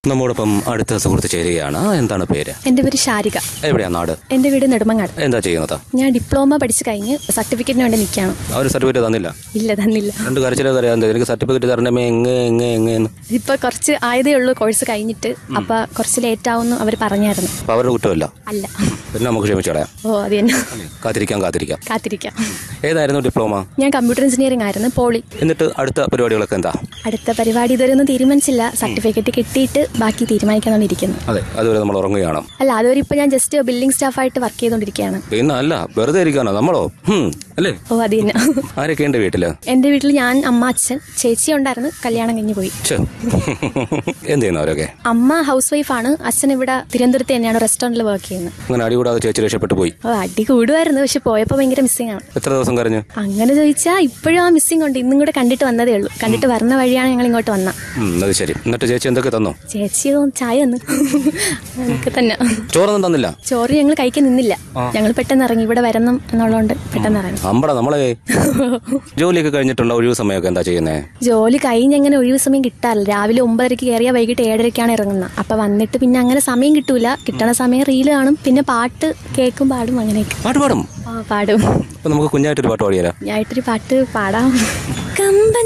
നമ്മോടൊപ്പം അടുത്ത സുഹൃത്ത് ചേരുകയാണ് എന്താണ് പേര് എൻ്റെ പേര് ശാരിക എവിടെയാ നാട് എൻ്റെ വീട് നെടുമങ്ങാട് എന്താ ചെയ്യുന്നത് ഞാൻ ഡിപ്ലോമ പഠിച്ച് കഴിഞ്ഞ് സർട്ടിഫിക്കറ്റിന് വേണ്ടി നിൽക്കുകയാണ് അവർ സർട്ടിഫിക്കറ്റ് തന്നില്ല ഇല്ല തന്നില്ല രണ്ട് കരച്ചിലൊക്കെ അറിയാം എനിക്ക് സർട്ടിഫിക്കറ്റ് തരണമേ എങ്ങ എങ്ങ എങ്ങന്ന് ഇപ്പൊ കുറച്ച് ആയതേ ഉള്ളൂ കോഴ്സ് കഴിഞ്ഞിട്ട് അപ്പൊ കുറച്ച് ലേറ്റ് ആവുമെന്ന് അവർ പറഞ്ഞായിരുന്നു അപ്പൊ അവരുടെ കുറ്റമല്ല അല്ല പിന്നെ നമുക്ക് ക്ഷമിച്ചോളയാം ഓ അത് തന്നെ കാത്തിരിക്കാം കാത്തിരിക്കാം കാത്തിരിക്കാം ഏതായിരുന്നു ഡിപ്ലോമ ഞാൻ കമ്പ്യൂട്ടർ എഞ്ചിനീയറിംഗ് ആയിരുന്നു പോളി എന്നിട്ട് അടുത്ത പരിപാടികളൊക്കെ എന്താ അടുത്ത പരിപാടി ഇതുവരെ ഒന്നും തീരുമാനിച്ചില്ല സർട്ടിഫിക്കറ്റ് കിട്ടിയിട്ട് ബാക്കി തീരുമാനിക്കാന്നിരിക്കുന്നു അതെ അതുവരെ നമ്മൾ ഉറങ്ങുകയാണ് അല്ല അതുവരെ ഇപ്പൊ ഞാൻ ജസ്റ്റ് ബില്ലിംഗ് സ്റ്റാഫായിട്ട് വർക്ക് ചെയ്തുകൊണ്ടിരിക്കുകയാണ് പിന്നെ അല്ല വെറുതെ ഇരിക്കാനോ നമ്മളോ ഹും, അല്ലേ ഓ അത് തന്നെ ആരൊക്കെയുണ്ട് വീട്ടില് എൻ്റെ വീട്ടിൽ ഞാൻ അമ്മ അച്ഛൻ ചേച്ചി ഉണ്ടായിരുന്നു കല്യാണം കഴിഞ്ഞ് പോയി ഛെ. എന്ത് ചെയ്യുന്നു അവരൊക്കെ അമ്മ ഹൗസ് വൈഫാണ് അച്ഛൻ ഇവിടെ തിരുവനന്തപുരത്ത് തന്നെയാണ് റെസ്റ്റോറൻറ്റിൽ വർക്ക് ചെയ്യുന്നത് അങ്ങനെ അടികൂടാതെ ചേച്ചി രക്ഷപ്പെട്ടു പോയി ഓ അടി കൂടുമായിരുന്നു പക്ഷെ പോയപ്പോൾ ഭയങ്കര മിസ്സിംഗ് ആണ് എത്ര ദിവസം കരഞ്ഞു അങ്ങനെ ചോദിച്ചാൽ ഇപ്പോഴും ആ മിസ്സിംഗ് ഉണ്ട് ഇന്നും കൂടെ കണ്ടിട്ട് വന്നതേ ഉള്ളൂ കണ്ടിട്ട് വരുന്ന വഴിയാണ് ഞങ്ങൾ ഇങ്ങോട്ട് വന്ന ഉം, അത് ശരി എന്നിട്ട് ചേച്ചി എന്തൊക്കെ തന്നു ചേച്ചി ചായ തന്നു അതൊക്കെ തന്നെ ചോറൊന്നും തന്നില്ല ചോറ് ഞങ്ങൾ കഴിക്കാൻ നിന്നില്ല ഞങ്ങൾ പെട്ടെന്ന് ഇറങ്ങി ഇവിടെ വരണം എന്നുള്ളതുകൊണ്ട് പെട്ടെന്ന് ഇറങ്ങി അമ്പട നമ്മളെ ജോലിയൊക്കെ കഴിഞ്ഞിട്ടുള്ള ഒഴിവ് സമയമൊക്കെ എന്താ ചെയ്യുന്നേ ജോലി കഴിഞ്ഞ് അങ്ങനെ ഒഴിവ് സമയം കിട്ടാറില്ല രാവിലെ ഒമ്പതരയ്ക്ക് കയറിയാൽ വൈകിട്ട് ഏഴരയ്ക്കാണ് ഇറങ്ങുന്നത് അപ്പൊ വന്നിട്ട് പിന്നെ അങ്ങനെ സമയം കിട്ടൂല കിട്ടണ സമയം റീല് കാണും പിന്നെ പാട്ട് കേൾക്കും പാടും അങ്ങനെയൊക്കെ പാട്ട് പാടും ആ പാടും അപ്പൊ നമുക്ക് കുഞ്ഞായിട്ടൊരു പാട്ട് പാടിയാലോ ഞായിട്ടൊരു പാട്ട് പാടാം കമ്പൻ